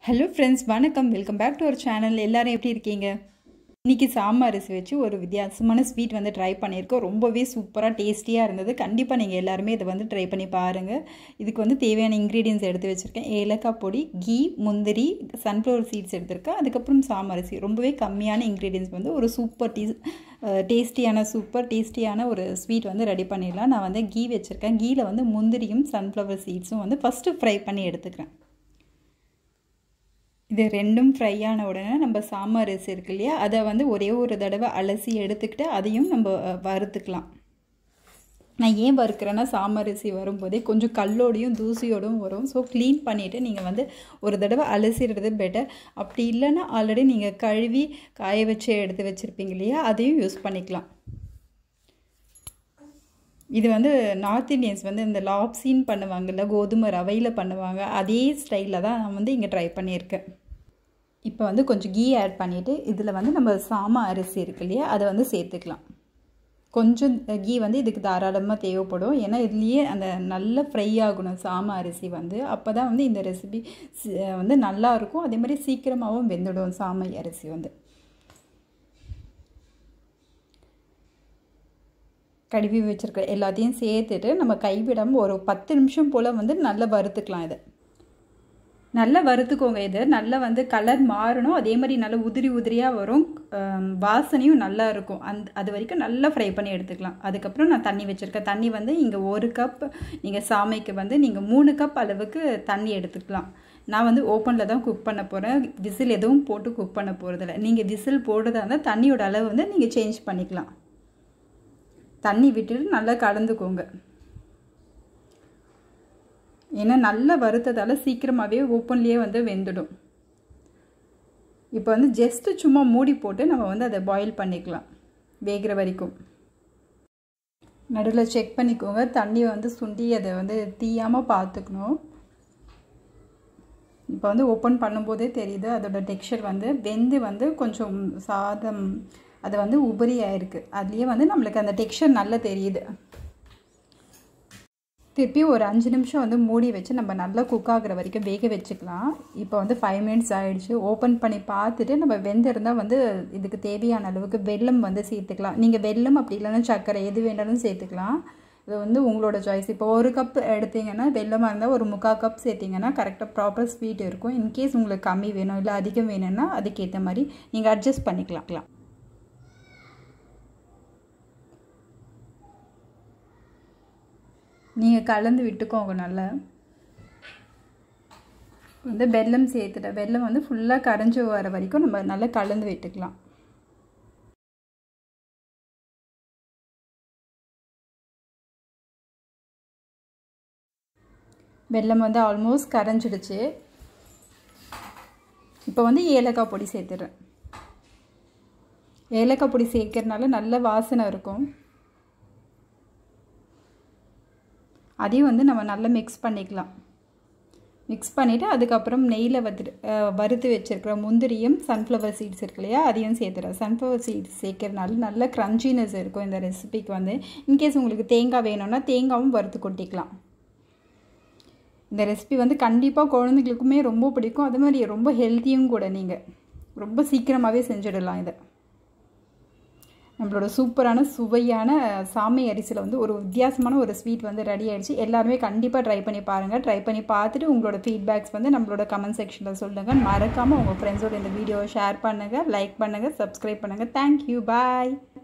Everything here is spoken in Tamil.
ஹலோ ஃப்ரெண்ட்ஸ் வணக்கம் welcome back to our channel எல்லாரும் எப்படி இருக்கீங்க இன்றைக்கி சாம்பார் அரிசி வச்சு ஒரு வித்தியாசமான ஸ்வீட் வந்து ட்ரை பண்ணியிருக்கோம் ரொம்பவே சூப்பராக டேஸ்டியாக இருந்தது கண்டிப்பாக நீங்கள் எல்லாருமே இதை வந்து ட்ரை பண்ணி பாருங்கள் இதுக்கு வந்து தேவையான இன்க்ரீடியன்ஸ் எடுத்து வச்சுருக்கேன் ஏலக்காய் பொடி கீ முந்திரி சன்ஃப்ளவர் சீட்ஸ் எடுத்திருக்கேன் அதுக்கப்புறம் சாம்பார் அரிசி ரொம்பவே கம்மியான இன்க்ரீடியன்ஸ் வந்து ஒரு சூப்பர் டீ டேஸ்டியான சூப்பர் டேஸ்டியான ஒரு ஸ்வீட் வந்து ரெடி பண்ணிடலாம் நான் வந்து கீ வச்சுருக்கேன் கீயில் வந்து முந்திரியும் சன்ஃப்ளவர் சீட்ஸும் வந்து ஃபஸ்ட்டு ஃப்ரை பண்ணி எடுத்துக்கிறேன் இது ரெண்டும் ஃப்ரை ஆன உடனே நம்ம சாம்பார் அரிசி இருக்கு இல்லையா அதை வந்து ஒரே ஒரு தடவை அலசி எடுத்துக்கிட்டு அதையும் நம்ம வறுத்துக்கலாம் நான் ஏன் வறுக்கிறேன்னா சாம்பார் அரிசி வரும்போதே கொஞ்சம் கல்லோடையும் தூசியோடும் வரும் ஸோ க்ளீன் பண்ணிவிட்டு நீங்கள் வந்து ஒரு தடவை அலசிடுறது பெட்டர் அப்படி இல்லைன்னா ஆல்ரெடி நீங்கள் கழுவி காய வச்சு எடுத்து வச்சுருப்பீங்க இல்லையா அதையும் யூஸ் பண்ணிக்கலாம் இது வந்து நார்த் இந்தியன்ஸ் வந்து இந்த லாப்ஸின் பண்ணுவாங்கல்ல கோதுமை ரவையில் பண்ணுவாங்க அதே ஸ்டைலில் தான் நான் வந்து இங்கே ட்ரை பண்ணியிருக்கேன் இப்போ வந்து கொஞ்சம் கீ ஆட் பண்ணிவிட்டு இதில் வந்து நம்ம சாம அரிசி இருக்கு இல்லையா அதை வந்து சேர்த்துக்கலாம் கொஞ்சம் கீ வந்து இதுக்கு தாராளமாக தேவைப்படும் ஏன்னா இதுலேயே அந்த நல்ல ஃப்ரை ஆகணும் சாம அரிசி வந்து அப்போ தான் வந்து இந்த ரெசிபி வந்து நல்லாயிருக்கும் அதே மாதிரி சீக்கிரமாகவும் வெந்துடும் சாமை அரிசி வந்து கழுவி வச்சுருக்க எல்லாத்தையும் சேர்த்துட்டு நம்ம கைவிடாமல் ஒரு பத்து நிமிஷம் போல் வந்து நல்லா வறுத்துக்கலாம் இதை நல்லா வறுத்துக்கோங்க இது நல்லா வந்து கலர் மாறணும் அதே மாதிரி நல்லா உதிரி உதிரியாக வரும் வாசனையும் நல்லா இருக்கும் அந்த அது வரைக்கும் நல்லா ஃப்ரை பண்ணி எடுத்துக்கலாம் அதுக்கப்புறம் நான் தண்ணி வச்சுருக்கேன் தண்ணி வந்து இங்கே ஒரு கப் நீங்கள் சாமைக்கு வந்து நீங்கள் மூணு கப் அளவுக்கு தண்ணி எடுத்துக்கலாம் நான் வந்து ஓப்பனில் தான் குக் பண்ண போகிறேன் விசில் எதுவும் போட்டு குக் பண்ண போகிறதில்ல நீங்கள் விசில் போடுறதா இருந்தால் தண்ணியோட அளவு வந்து நீங்கள் சேஞ்ச் பண்ணிக்கலாம் தண்ணி விட்டுட்டு நல்லா கலந்துக்கோங்க ஏன்னா நல்லா வறுத்ததால் சீக்கிரமாகவே ஓப்பன்லேயே வந்து வெந்துடும் இப்போ வந்து ஜஸ்ட்டு சும்மா மூடி போட்டு நம்ம வந்து அதை பாயில் பண்ணிக்கலாம் வேகிற வரைக்கும் நடுவில் செக் பண்ணிக்கோங்க தண்ணி வந்து சுண்டி அதை வந்து தீயாமல் பார்த்துக்கணும் இப்போ வந்து ஓப்பன் பண்ணும்போதே தெரியுது அதோட டெக்ஸ்சர் வந்து வெந்து வந்து கொஞ்சம் சாதம் அது வந்து உபரி ஆயிருக்கு அதுலேயே வந்து நம்மளுக்கு அந்த டெக்ஸ்சர் நல்லா தெரியுது திருப்பி ஒரு அஞ்சு நிமிஷம் வந்து மூடி வச்சு நம்ம நல்லா குக் ஆகிற வரைக்கும் வேக வச்சுக்கலாம் இப்போ வந்து ஃபைவ் மினிட்ஸ் ஆகிடுச்சு ஓப்பன் பண்ணி பார்த்துட்டு நம்ம வெந்திருந்தால் வந்து இதுக்கு தேவையான அளவுக்கு வெல்லம் வந்து சேர்த்துக்கலாம் நீங்கள் வெல்லம் அப்படி இல்லைன்னா சர்க்கரை எது வேணாலும் சேர்த்துக்கலாம் இது வந்து உங்களோட சாய்ஸ் இப்போ ஒரு கப் எடுத்தீங்கன்னா வெள்ளமாக இருந்தால் ஒரு முக்கால் கப் சேர்த்திங்கன்னா கரெக்டாக ப்ராப்பர் ஸ்வீட் இருக்கும் இன்கேஸ் உங்களுக்கு கம்மி வேணும் இல்லை அதிகம் வேணும்னா அதுக்கேற்ற மாதிரி நீங்கள் அட்ஜஸ்ட் பண்ணிக்கலாம் நீங்கள் கலந்து விட்டுக்கோங்க நல்லா வந்து வெல்லம் சேர்த்துட்ட வெல்லம் வந்து ஃபுல்லாக கரைஞ்சி வர வரைக்கும் நம்ம நல்லா கலந்து விட்டுக்கலாம் வெல்லம் வந்து ஆல்மோஸ்ட் கரைஞ்சிடுச்சு இப்போ வந்து ஏலக்காய் பொடி சேர்த்துடுறேன் ஏலக்காய் பொடி சேர்க்கறதுனால நல்ல வாசனை இருக்கும் அதையும் வந்து நம்ம நல்லா மிக்ஸ் பண்ணிக்கலாம் மிக்ஸ் பண்ணிவிட்டு அதுக்கப்புறம் நெய்யில் வறுத்து வறுத்து வச்சுருக்கிற முந்திரியும் சன்ஃப்ளவர் சீட்ஸ் இருக்கு இல்லையா அதையும் சேர்த்துறேன் சன்ஃப்ளவர் சீட்ஸ் சேர்க்கறனால நல்ல க்ரன்ச்சினஸ் இருக்கும் இந்த ரெசிபிக்கு வந்து இன்கேஸ் உங்களுக்கு தேங்காய் வேணும்னா தேங்காவும் வறுத்து கொட்டிக்கலாம் இந்த ரெசிபி வந்து கண்டிப்பாக குழந்தைங்களுக்குமே ரொம்ப பிடிக்கும் அது மாதிரி ரொம்ப ஹெல்த்தியும் கூட நீங்கள் ரொம்ப சீக்கிரமாகவே செஞ்சிடலாம் இதை நம்மளோட சூப்பரான சுவையான சாமை அரிசியில் வந்து ஒரு வித்தியாசமான ஒரு ஸ்வீட் வந்து ரெடி ஆகிடுச்சு எல்லாருமே கண்டிப்பாக ட்ரை பண்ணி பாருங்கள் ட்ரை பண்ணி பார்த்துட்டு உங்களோட ஃபீட்பேக்ஸ் வந்து நம்மளோட கமெண்ட் செக்ஷனில் சொல்லுங்கள் மறக்காமல் உங்கள் ஃப்ரெண்ட்ஸோட இந்த வீடியோவை ஷேர் பண்ணுங்கள் லைக் பண்ணுங்கள் சப்ஸ்கிரைப் பண்ணுங்கள் தேங்க்யூ பாய்